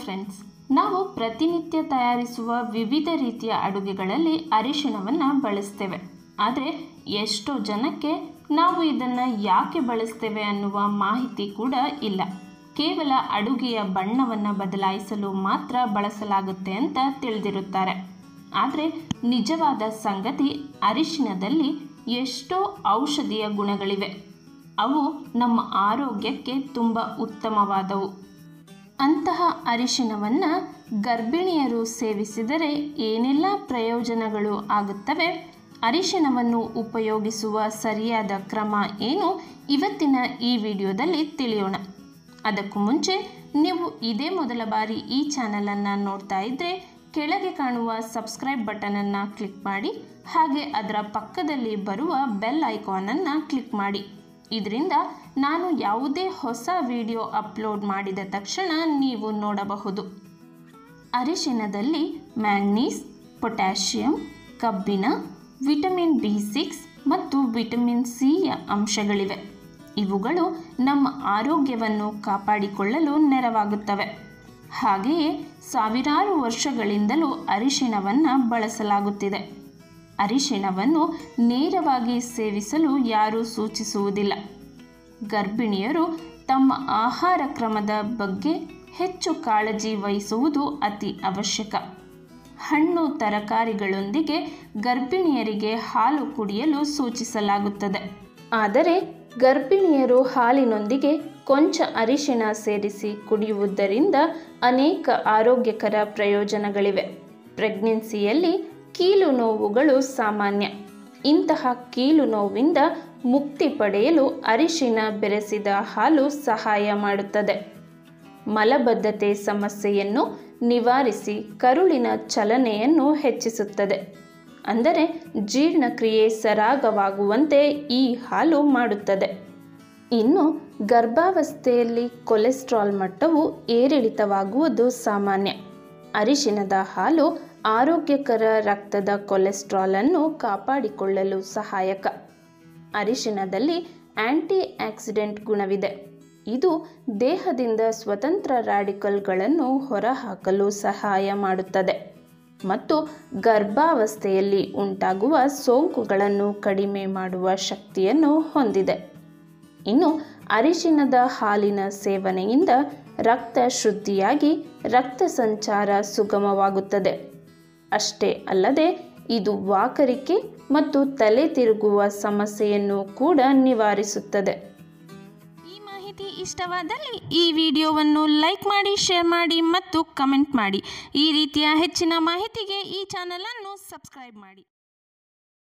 friends ನಾವು ಪ್ರತಿನಿತ್ಯ ತಯಾರಿಸುವ ವಿವಿಧ ರೀತಿಯ ಅಡುಗೆಗಳಲ್ಲಿ ಅರಿಶಿಣವನ್ನು ಬಳಸ್ತೇವೆ ಆದರೆ ಎಷ್ಟೋ ಜನಕ್ಕೆ ನಾವು ಇದನ್ನು ಯಾಕೆ ಬಳಸ್ತೇವೆ ಅನ್ನುವ ಮಾಹಿತಿ ಕೂಡ ಇಲ್ಲ ಕೇವಲ ಅಡುಗೆಯ ಬಣ್ಣವನ್ನು ಬದಲಾಯಿಸಲು ಮಾತ್ರ ಬಳಸಲಾಗುತ್ತೆ ಅಂತ ತಿಳಿದಿರುತ್ತಾರೆ ಆದರೆ ನಿಜವಾದ ಸಂಗತಿ ಅರಿಶಿಣದಲ್ಲಿ ಎಷ್ಟೋ ಔಷಧೀಯ ಗುಣಗಳಿವೆ ಅವು ನಮ್ಮ ಆರೋಗ್ಯಕ್ಕೆ ತುಂಬ ಉತ್ತಮವಾದವು ಅಂತಹ ಅರಿಶಿಣವನ್ನು ಗರ್ಭಿಣಿಯರು ಸೇವಿಸಿದರೆ ಏನೆಲ್ಲ ಪ್ರಯೋಜನಗಳು ಆಗುತ್ತವೆ ಅರಿಶಿಣವನ್ನು ಉಪಯೋಗಿಸುವ ಸರಿಯಾದ ಕ್ರಮ ಏನು ಇವತ್ತಿನ ಈ ವಿಡಿಯೋದಲ್ಲಿ ತಿಳಿಯೋಣ ಅದಕ್ಕೂ ಮುಂಚೆ ನೀವು ಇದೇ ಮೊದಲ ಬಾರಿ ಈ ಚಾನಲನ್ನು ನೋಡ್ತಾ ಇದ್ದರೆ ಕೆಳಗೆ ಕಾಣುವ ಸಬ್ಸ್ಕ್ರೈಬ್ ಬಟನನ್ನು ಕ್ಲಿಕ್ ಮಾಡಿ ಹಾಗೆ ಅದರ ಪಕ್ಕದಲ್ಲಿ ಬರುವ ಬೆಲ್ ಐಕಾನನ್ನು ಕ್ಲಿಕ್ ಮಾಡಿ ಇದರಿಂದ ನಾನು ಯಾವುದೇ ಹೊಸ ವಿಡಿಯೋ ಅಪ್ಲೋಡ್ ಮಾಡಿದ ತಕ್ಷಣ ನೀವು ನೋಡಬಹುದು ಅರಿಶಿಣದಲ್ಲಿ ಮ್ಯಾಂಗ್ನೀಸ್ ಪೊಟ್ಯಾಷಿಯಂ ಕಬ್ಬಿಣ ವಿಟಮಿನ್ ಬಿ ಸಿಕ್ಸ್ ಮತ್ತು ವಿಟಮಿನ್ ಸಿಯ ಅಂಶಗಳಿವೆ ಇವುಗಳು ನಮ್ಮ ಆರೋಗ್ಯವನ್ನು ಕಾಪಾಡಿಕೊಳ್ಳಲು ನೆರವಾಗುತ್ತವೆ ಹಾಗೆಯೇ ಸಾವಿರಾರು ವರ್ಷಗಳಿಂದಲೂ ಅರಿಶಿಣವನ್ನು ಬಳಸಲಾಗುತ್ತಿದೆ ಅರಿಶಿಣವನ್ನು ನೇರವಾಗಿ ಸೇವಿಸಲು ಯಾರೂ ಸೂಚಿಸುವುದಿಲ್ಲ ಗರ್ಭಿಣಿಯರು ತಮ್ಮ ಆಹಾರ ಕ್ರಮದ ಬಗ್ಗೆ ಹೆಚ್ಚು ಕಾಳಜಿ ವಹಿಸುವುದು ಅತಿ ಅವಶ್ಯಕ ಹಣ್ಣು ತರಕಾರಿಗಳೊಂದಿಗೆ ಗರ್ಭಿಣಿಯರಿಗೆ ಹಾಲು ಕುಡಿಯಲು ಸೂಚಿಸಲಾಗುತ್ತದೆ ಆದರೆ ಗರ್ಭಿಣಿಯರು ಹಾಲಿನೊಂದಿಗೆ ಕೊಂಚ ಅರಿಶಿಣ ಸೇರಿಸಿ ಕುಡಿಯುವುದರಿಂದ ಅನೇಕ ಆರೋಗ್ಯಕರ ಪ್ರಯೋಜನಗಳಿವೆ ಪ್ರೆಗ್ನೆನ್ಸಿಯಲ್ಲಿ ಕೀಲು ನೋವುಗಳು ಸಾಮಾನ್ಯ ಇಂತಹ ಕೀಲು ನೋವಿಂದ ಮುಕ್ತಿ ಪಡೆಯಲು ಅರಿಶಿಣ ಬೆರೆಸಿದ ಹಾಲು ಸಹಾಯ ಮಾಡುತ್ತದೆ ಮಲಬದ್ಧತೆ ಸಮಸ್ಯೆಯನ್ನು ನಿವಾರಿಸಿ ಕರುಳಿನ ಚಲನೆಯನ್ನು ಹೆಚ್ಚಿಸುತ್ತದೆ ಅಂದರೆ ಜೀರ್ಣಕ್ರಿಯೆ ಸರಾಗವಾಗುವಂತೆ ಈ ಹಾಲು ಮಾಡುತ್ತದೆ ಇನ್ನು ಗರ್ಭಾವಸ್ಥೆಯಲ್ಲಿ ಕೊಲೆಸ್ಟ್ರಾಲ್ ಮಟ್ಟವು ಏರಿಳಿತವಾಗುವುದು ಸಾಮಾನ್ಯ ಅರಿಶಿಣದ ಹಾಲು ಆರೋಗ್ಯಕರ ರಕ್ತದ ಕೊಲೆಸ್ಟ್ರಾಲನ್ನು ಕಾಪಾಡಿಕೊಳ್ಳಲು ಸಹಾಯಕ ಅರಿಶಿಣದಲ್ಲಿ ಆಂಟಿ ಆಕ್ಸಿಡೆಂಟ್ ಗುಣವಿದೆ ಇದು ದೇಹದಿಂದ ಸ್ವತಂತ್ರ ರ್ಯಾಡಿಕಲ್ಗಳನ್ನು ಹೊರಹಾಕಲು ಸಹಾಯ ಮಾಡುತ್ತದೆ ಮತ್ತು ಗರ್ಭಾವಸ್ಥೆಯಲ್ಲಿ ಉಂಟಾಗುವ ಸೋಂಕುಗಳನ್ನು ಕಡಿಮೆ ಮಾಡುವ ಶಕ್ತಿಯನ್ನು ಹೊಂದಿದೆ ಇನ್ನು ಅರಿಶಿಣದ ಹಾಲಿನ ಸೇವನೆಯಿಂದ ರಕ್ತ ಶುದ್ಧಿಯಾಗಿ ರಕ್ತ ಸಂಚಾರ ಸುಗಮವಾಗುತ್ತದೆ ಅಷ್ಟೇ ಅಲ್ಲದೆ ಇದು ವಾಕರಿಕೆ ಮತ್ತು ತಲೆ ತಿರುಗುವ ಸಮಸ್ಯೆಯನ್ನು ಕೂಡ ನಿವಾರಿಸುತ್ತದೆ ಈ ಮಾಹಿತಿ ಇಷ್ಟವಾದಲ್ಲಿ ಈ ವಿಡಿಯೋವನ್ನು ಲೈಕ್ ಮಾಡಿ ಶೇರ್ ಮಾಡಿ ಮತ್ತು ಕಮೆಂಟ್ ಮಾಡಿ ಈ ರೀತಿಯ ಹೆಚ್ಚಿನ ಮಾಹಿತಿಗೆ ಈ ಚಾನಲನ್ನು ಸಬ್ಸ್ಕ್ರೈಬ್ ಮಾಡಿ